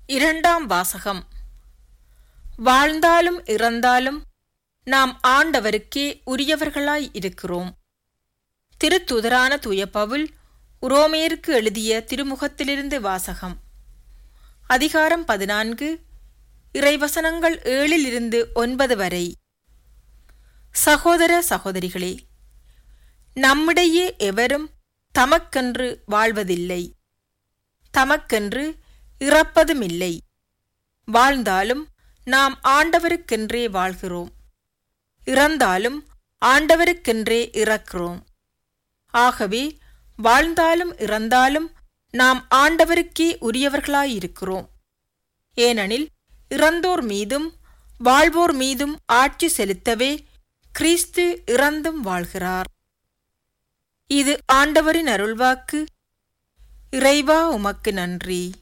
இரண்டாம் வாசகம் வாழ்ந்தாலும் இறந்தாலும் நாம் ஆண்டவருக்கே உரியவர்களாய் இருக்கிறோம் திருத்துதரான தூய பவுல் உரோமேருக்கு எழுதிய திருமுகத்திலிருந்து வாசகம் அதிகாரம் பதினான்கு இறைவசனங்கள் ஏழிலிருந்து ஒன்பது வரை சகோதர சகோதரிகளே நம்மிடையே எவரும் தமக்கென்று வாழ்வதில்லை தமக்கென்று இறப்பதுமில்லை வாழ்ந்தாலும் நாம் ஆண்டவருக்கென்றே வாழ்கிறோம் இறந்தாலும் ஆண்டவருக்கென்றே இறக்கிறோம் ஆகவே வாழ்ந்தாலும் இறந்தாலும் நாம் ஆண்டவருக்கே உரியவர்களாயிருக்கிறோம் ஏனெனில் இறந்தோர் மீதும் வாழ்வோர் மீதும் ஆட்சி செலுத்தவே கிறிஸ்து இறந்தும் வாழ்கிறார் இது ஆண்டவரின் அருள்வாக்கு இறைவா உமக்கு நன்றி